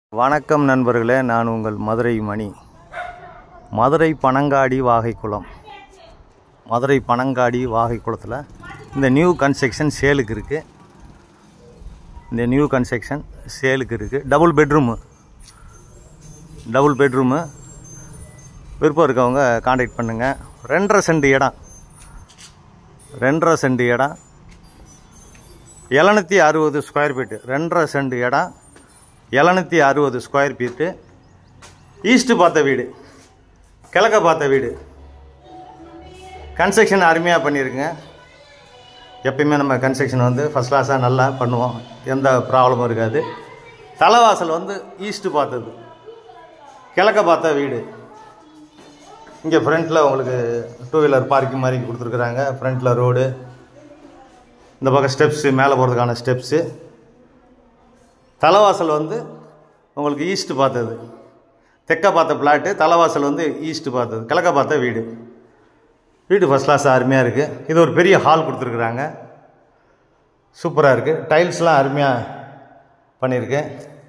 வணக்கம் நண்பர்களே நான் உங்கள் மதுரை மணி மதுரை பனங்காடி வாகைக்குளம் மதுரை பனங்காடி வாகைக்குளத்தில் இந்த நியூ கன்ஸ்ட்ரக்ஷன் சேலுக்கு இருக்குது இந்த நியூ கன்ஸ்ட்ரக்ஷன் சேலுக்கு இருக்குது டபுள் பெட்ரூமு டபுள் பெட்ரூமு விருப்பம் இருக்கவங்க காண்டாக்ட் பண்ணுங்கள் ரெண்டரை சென்ட் இடம் ரெண்டரை சென்ட் இடம் எழுநூற்றி அறுபது ஸ்கொயர் ஃபீட்டு ரெண்டரை சென்ட் இடம் எழுநூற்றி அறுபது ஸ்கொயர் ஃபீட்டு ஈஸ்ட்டு பார்த்த வீடு கிழக்க பார்த்த வீடு கன்ஸ்ட்ரக்ஷன் அருமையாக பண்ணியிருக்குங்க எப்பயுமே நம்ம கன்ஸ்ட்ரக்ஷன் வந்து ஃபஸ்ட் கிளாஸாக நல்லா பண்ணுவோம் எந்த ப்ராப்ளமும் இருக்காது தலைவாசல் வந்து ஈஸ்ட்டு பார்த்தது கிழக்க பார்த்த வீடு இங்கே ஃப்ரண்ட்டில் உங்களுக்கு டூ வீலர் பார்க்கிங் மாதிரி கொடுத்துருக்குறாங்க ஃப்ரண்ட்டில் ரோடு இந்த பக்கம் ஸ்டெப்ஸு மேலே போகிறதுக்கான ஸ்டெப்ஸு தலைவாசல் வந்து உங்களுக்கு ஈஸ்ட் பார்த்தது தெற்க பார்த்த பிளாட்டு தலைவாசல் வந்து ஈஸ்ட் பார்த்தது கிழக்க பார்த்த வீடு வீடு ஃபஸ்ட் கிளாஸ் அருமையாக இருக்குது இது ஒரு பெரிய ஹால் கொடுத்துருக்குறாங்க சூப்பராக இருக்குது டைல்ஸ்லாம் அருமையாக பண்ணியிருக்கு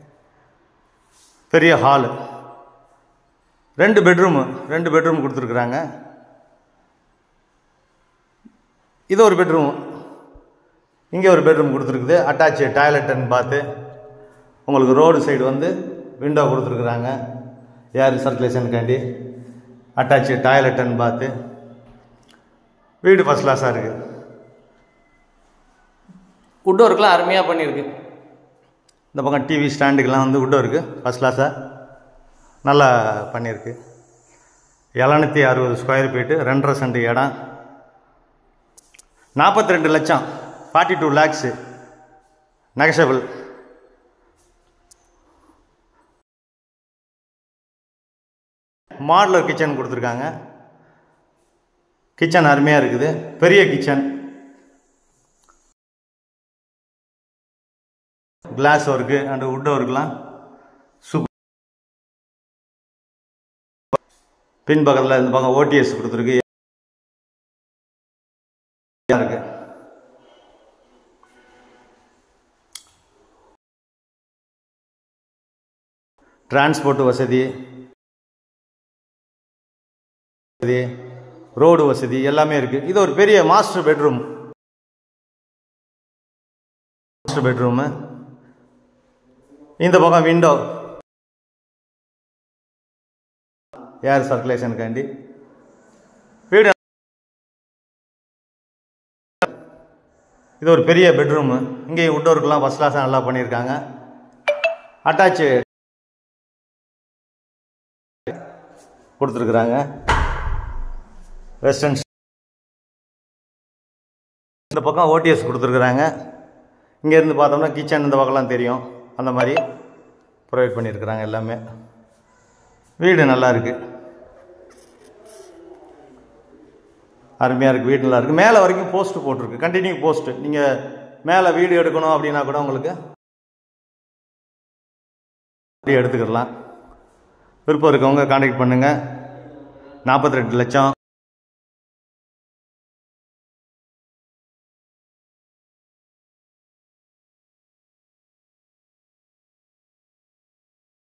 பெரிய ஹாலு ரெண்டு பெட்ரூமு ரெண்டு பெட்ரூம் கொடுத்துருக்குறாங்க இது ஒரு பெட்ரூம் இங்கே ஒரு பெட்ரூம் கொடுத்துருக்குது அட்டாச்சு டாய்லெட் அண்ட் பாத்து உங்களுக்கு ரோடு சைடு வந்து விண்டோ கொடுத்துருக்குறாங்க ஏர் சர்க்குலேஷனுக்காண்டி அட்டாச்சு டாய்லெட் அண்ட் பாத்து வீடு ஃபஸ்ட் கிளாஸாக இருக்குது உட் ஒர்க்லாம் அருமையாக பண்ணியிருக்கு இந்த பக்கம் டிவி ஸ்டாண்டுக்கெலாம் வந்து உட் ஒர்க்கு ஃபஸ்ட் கிளாஸாக நல்லா பண்ணியிருக்கு எழுநூற்றி அறுபது ஸ்கொயர் ஃபீட்டு ரெண்டரை சென்ட் இடம் நாற்பத்தி ரெண்டு லட்சம் forty two lakhs negotiable modular kitchen கொடுத்துருக்காங்க கிச்சன் அருமையாக இருக்குது பெரிய kitchen glass work and wood ஒர்க்லாம் சூப்பர் பின் பக்கத்தில் இந்த பக்கம் ஓடிஎஸ் கொடுத்துருக்கு இருக்கு டிரான்ஸ்போர்ட் வசதி வசதி ரோடு வசதி எல்லாமே இருக்குது இது ஒரு பெரிய மாஸ்டர் பெட்ரூம் மாஸ்டர் பெட்ரூமு இந்த பக்கம் விண்டோ ஏர் சர்க்குலேஷனுக்காண்டி வீடு இது ஒரு பெரிய பெட்ரூமு இங்கேயும் உட் ஒர்க்லாம் ஃபஸ்ட் கிளாஸாக நல்லா பண்ணியிருக்காங்க அட்டாச்சு கொடுத்துருக்குறாங்க வெஸ்டர்ன் இந்த பக்கம் ஓடிஎஸ் கொடுத்துருக்குறாங்க இங்கேருந்து பார்த்தோம்னா கிச்சன் இந்த பக்கம்லாம் தெரியும் அந்த மாதிரி ப்ரொவைட் பண்ணியிருக்கிறாங்க எல்லாமே வீடு நல்லா இருக்குது அருமையாக இருக்குது வீடு நல்லா இருக்குது மேலே வரைக்கும் போஸ்ட்டு போட்டிருக்கு கண்டினியூ போஸ்ட்டு நீங்கள் மேலே வீடு எடுக்கணும் அப்படின்னா கூட உங்களுக்கு எடுத்துக்கிடலாம் விருப்பம் இருக்கவங்க காண்டாக்ட் பண்ணுங்கள் நாற்பத்தி ரெண்டு லட்சம்